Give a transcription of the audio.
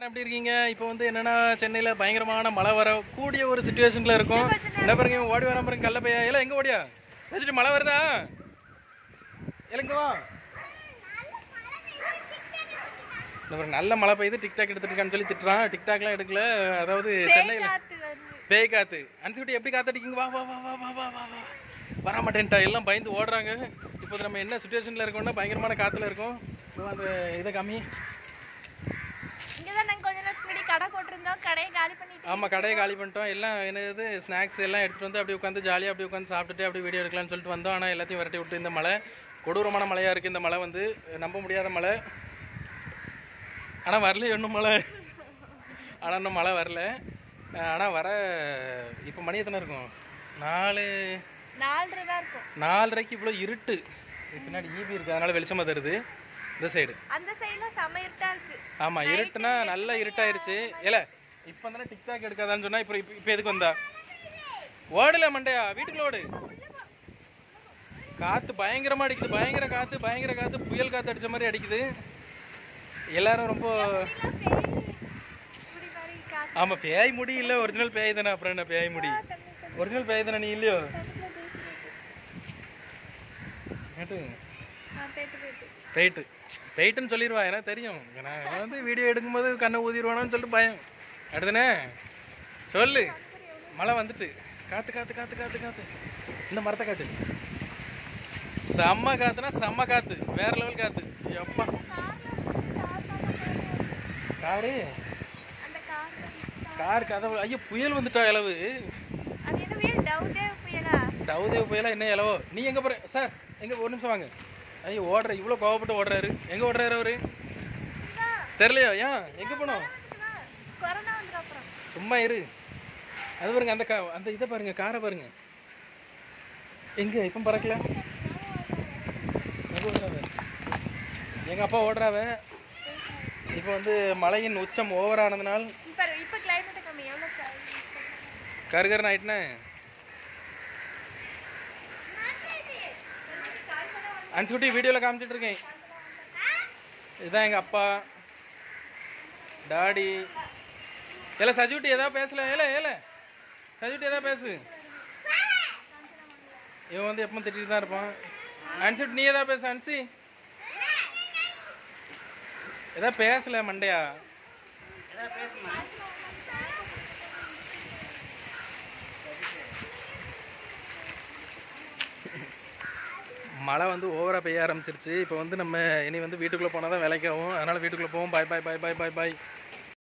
எப்படி இருக்கீங்க இப்போ வந்து என்னன்னா சென்னையில் பயங்கரமான மழை வர கூடிய ஒரு சுச்சுவேஷனில் இருக்கும் என்ன பாருங்க இவன் ஓடி வர பாருங்க கல்ல பையா இல்லை எங்கே ஓடியா வச்சுட்டு மழை வருதா இல்லைங்க வா இந்த பாருங்க நல்ல மழை பெய்யுது டிக்டாக் எடுத்துருக்கான்னு சொல்லி திட்டுறான் டிக்டாக்லாம் எடுக்கல அதாவது சென்னையில் காத்து வருது பேய் காத்து அனுப்பிச்சுட்டு எப்படி காத்தடிக்கிங்க வா வா வா வா வா வா வா வா வர மாட்டேன்ட்டா எல்லாம் பயந்து ஓடுறாங்க இப்போ நம்ம என்ன சுச்சுவேஷனில் இருக்கோம்னா பயங்கரமான காற்றுல இருக்கோம் இதோ அந்த இதை காமி இங்கதான் நாங்க கொஞ்ச நேரத்துக்கு முன்னாடி கடை போட்டிருந்தோம் கடையை காலி பண்ணிட்டு ஆமாம் கடையை காலி பண்ணிட்டோம் எல்லாம் என்னது ஸ்நாக்ஸ் எல்லாம் எடுத்துகிட்டு வந்து அப்படியே உட்காந்து ஜாலியாக அப்படியே உட்காந்து சாப்பிட்டுட்டு அப்படியே வீடியோ எடுக்கலாம்னு சொல்லிட்டு வந்தோம் ஆனால் எல்லாத்தையும் விரட்டி விட்டு இந்த மழை கொடூரமான மழையாக இருக்குது இந்த மழை வந்து நம்ப முடியாத மழை ஆனால் வரல இன்னும் மழை ஆனால் இன்னும் மழை வரல ஆனால் வர இப்போ மணி எத்தனை இருக்கும் நாலு நாலரை தான் இருக்கும் நாலரைக்கு இவ்வளோ இருட்டு இது பின்னாடி ஈபி இருக்குது அதனால வெளிச்சமாக தருது இந்த சைடு அந்த சைடுல செம இருட்டா இருக்கு ஆமாம் இருட்டுனா நல்லா இருட்டாயிருச்சு இல்ல இப்போ தானே டிக்டாக் எடுக்காதான்னு சொன்னா இப்போ இப்போ எதுக்கு வந்தா ஓடல மண்டையா வீட்டுக்குள்ள ஓடு காத்து பயங்கரமா அடிக்குது பயங்கர காத்து பயங்கர காத்து புயல் காத்து அடிச்ச மாதிரி அடிக்குது எல்லாரும் ரொம்ப இப்படி மாதிரி காத்து ஆமா பேய் முடி இல்ல ஒரிஜினல் பேய் தானே அப்புறம் என்ன பேய் முடி ஒரிஜினல் பேய் தானே நீ இல்லையோ கேட்டு ஆ, போயிட்டு போயிட்டு பெயிட்டு பெயிட்டுன்னு சொல்லிடுவா எனக்கு தெரியும் நான் வந்து வீடியோ எடுக்கும்போது கண்ணை ஊதிடுவானோன்னு சொல்லிட்டு பயம் அடுத்தனே சொல்லு மழை வந்துட்டு காத்து காத்து காத்து காத்து காத்து இந்த மரத்தை காத்து செம்ம காத்துனா செம்ம காத்து வேற லெவல் காத்து எப்பா காரு அந்த கார் கார் கதவு ஐயோ புயல் வந்துட்டா இளவு அது என்ன வீடு டவுட்டே புயலா டவுதேவ் புயலா என்ன இளவோ நீ எங்க போற சார் எங்க ஒரு நிமிஷம் வாங்க ஐயோ ஓடுற இவ்வளோ கோவப்பட்டு ஓடுறாரு எங்க ஓடுறாரு அவரு தெரியலையோ ஏன் எங்க போனோம் கொரோனா வந்துடும் அப்புறம் சும்மா இரு அது பாருங்க அந்த கா அந்த இதை பாருங்க காரை பாருங்க எங்க இப்போ பறக்கல எங்க ஓடுறாவ எங்க அப்பா ஓடுறாவ இப்போ வந்து மழையின் உச்சம் ஓவர் ஆனதுனால் இப்போ இப்போ கிளைமேட் கம்மி எவ்வளோ கருகரன் ஆயிட்டுனே அனுப்பிச்சுட்டி வீடியோவில் காமிச்சிட்டு இருக்கேன் இதுதான் எங்கள் அப்பா டாடி ஏல சஜிவிட்டி ஏதாவது பேசல ஏல ஏல சஜிவிட்டி ஏதாவது பேசு இவன் வந்து எப்பவும் திட்டிட்டு தான் இருப்பான் அனுப்பிச்சுட்டு நீ ஏதாவது பேசு அனுச்சி ஏதாவது பேசல மண்டையா மழை வந்து ஓவராக பெய்ய ஆரம்பிச்சிருச்சு இப்போ வந்து நம்ம இனி வந்து வீட்டுக்குள்ளே போனால் தான் வேலைக்கு ஆகும் அதனால் வீட்டுக்குள்ளே போவோம் பாய் பாய் பாய் பாய் பாய் பாய்